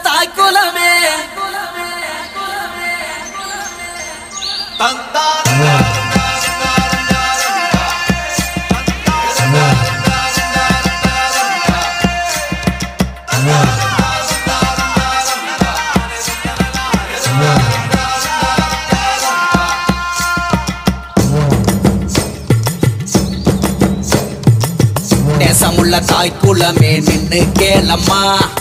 தாய்க்குலமே நேசமுள்ள தாய்க்குலமே நின்னு கேளம்மா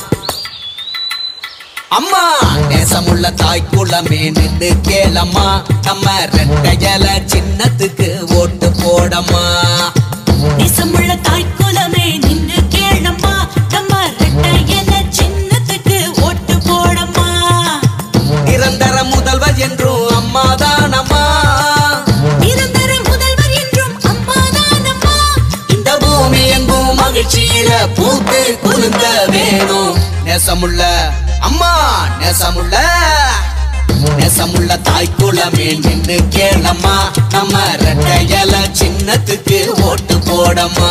அம்மா நேசமுள்ள தாய்க்குலமே நின்னு கேளம்மா நம்ம ரெட்டையல சின்னத்துக்கு ஓட்டு போடம்மா நேசமுள்ள தாய்க்குலமே நின்னு கேளம்மா நம்ம ரெட்டையல சின்னத்துக்கு ஓட்டு போடம்மா நிரந்தர முதல்வர் என்றும் அம்மாதானம்மா நிரந்தர முதல்வர் என்றும் அம்மாதானம்மா இந்த பூமி எங்கும் மகிழ்ச்சியில பூத்து குலுங்க வேணும் நேசமுள்ள அம்மா நேசமுள்ள நேசமுள்ள தாய்க்குலமே நின்னு கேளம்மா நம்ம ரெட்டையல சின்னத்துக்கு ஓட்டு போடம்மா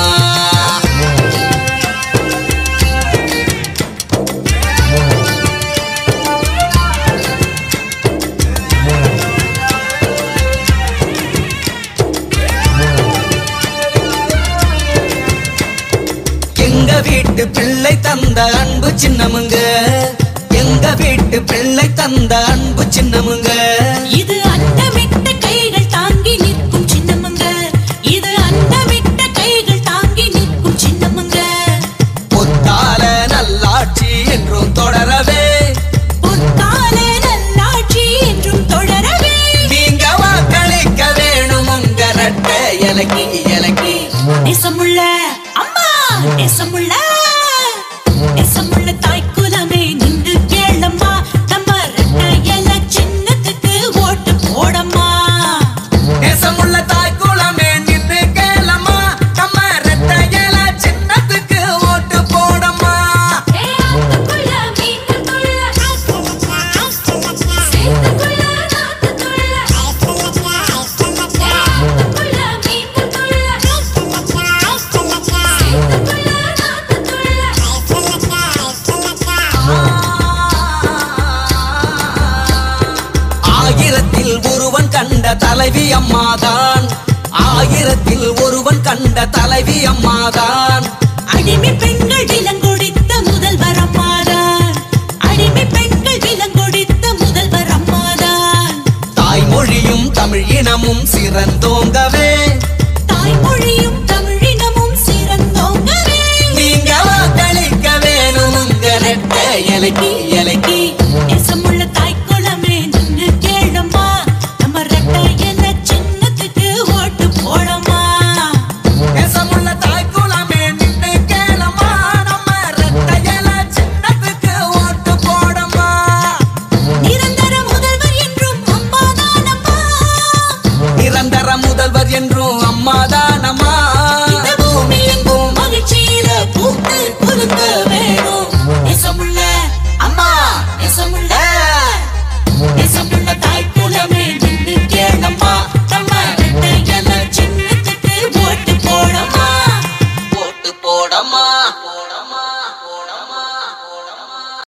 எங்க வீட்டு பிள்ளை தந்த அன்பு சின்னமுங்க எங்க வீட்டு பிள்ளை தந்த அன்பு சின்னமுங்க இது அண்டமிட்ட கைகள் தாங்கி நிற்கும் சின்னமங்க இது அண்டமிட்ட கைகள் தாங்கி நிற்கும் சின்னமங்க பொத்தால நல்லாட்சி என்றும் தொடரவே பொற்கால நல்லாட்சி என்றும் தொடரவே நீங்க வாக்களிக்க வேணும் உங்க ரெட்டை இலக்கி இலக்கி நேசமுள்ள அம்மா நேசமுள்ள நேசமுள்ள தாய்க்குலமே நின்று கேளம்மா நம்ம ரெட்டையல சின்னத்துக்கு ஓட்டு போடம்மா நேசமுள்ள தாய்க்குளமே நின்னு கேளம்மா நம்ம ரெட்டை இல சின்னத்துக்கு ஓட்டு போடம்மா ஆயிரத்தில் ஒருவன் கண்ட தலைவி அம்மாதான் ஆயிரத்தில் ஒருவன் கண்ட தலைவி அம்மாதான் அடிமை பெண்கள் விலங்கொடித்த முதல்வர் அம்மாதான் அடிமை பெண்கள் விலங்கொடித்த முதல்வர் அம்மாதான் தாய்மொழியும் தமிழ் இனமும் சிறந்தோங்கவே தாய்மொழியும் தமிழினமும் சிறந்தோங்கவே நீங்க வாக்களிக்க வேணும் உங்க ரெட்டை இலக்கி இலக்கி நேசமுள்ள தாய்க்குலமே நின்னு கேளம்மா நம்ம ரெட்டையல சின்னத்துக்கு ஓட்டு போடம்மா நேசமுள்ள தாய்க்குளமே நின்னு கேளம்மா நம்ம ரெட்டை இல சின்னத்துக்கு ஓட்டு போடம்மா நிரந்தர முதல்வர் என்றும் அம்மாதானம்மா நிரந்தர முதல்வர் என்றும்